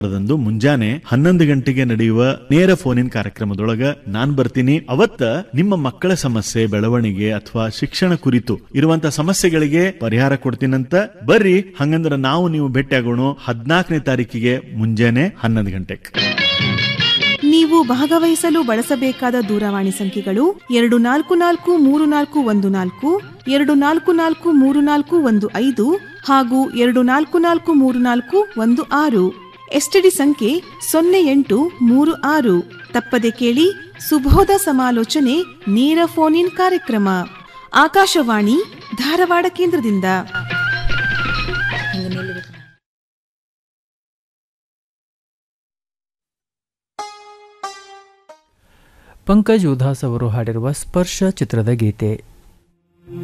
ದಂದು ಮುಂಜಾನೆ ಹನ್ನೊಂದು ಗಂಟೆಗೆ ನಡೆಯುವ ನೇರ ಫೋನಿನ್ ಕಾರ್ಯಕ್ರಮದೊಳಗ ನಾನ್ ಬರ್ತೀನಿ ಅವತ್ತ ನಿಮ್ಮ ಮಕ್ಕಳ ಸಮಸ್ಯೆ ಬೆಳವಣಿಗೆ ಅಥವಾ ಶಿಕ್ಷಣ ಕುರಿತು ಇರುವಂತ ಸಮಸ್ಯೆಗಳಿಗೆ ಪರಿಹಾರ ಕೊಡ್ತೀನಂತ ಬರ್ರಿ ಹಂಗಂದ್ರ ನಾವು ನೀವು ಭೇಟಿಯಾಗೋಣ ಹದಿನಾಲ್ಕನೇ ತಾರೀಕಿಗೆ ಮುಂಜಾನೆ ಹನ್ನೊಂದು ಗಂಟೆಗೆ ನೀವು ಭಾಗವಹಿಸಲು ಬಳಸಬೇಕಾದ ದೂರವಾಣಿ ಸಂಖ್ಯೆಗಳು ಎರಡು ನಾಲ್ಕು ನಾಲ್ಕು ಮೂರು ನಾಲ್ಕು ಒಂದು ನಾಲ್ಕು ಎರಡು ನಾಲ್ಕು ನಾಲ್ಕು ಮೂರು ನಾಲ್ಕು ಒಂದು ಐದು ಹಾಗೂ ಎರಡು ನಾಲ್ಕು ನಾಲ್ಕು ಮೂರು ನಾಲ್ಕು ಒಂದು ಆರು ಎಸ್ಟಿಡಿ ಸಂಖ್ಯೆ ಸೊನ್ನೆ ಎಂಟು ಮೂರು ಆರು ತಪ್ಪದೆ ಕೇಳಿ ಸುಬೋಧ ಸಮಾಲೋಚನೆ ನೇರ ಫೋನ್ ಇನ್ ಕಾರ್ಯಕ್ರಮ ಆಕಾಶವಾಣಿ ಧಾರವಾಡ ಕೇಂದ್ರದಿಂದ ಪಂಕಜ್ ಉದಾಸ್ ಅವರು ಹಾಡಿರುವ ಸ್ಪರ್ಶ ಚಿತ್ರದ ಗೀತೆ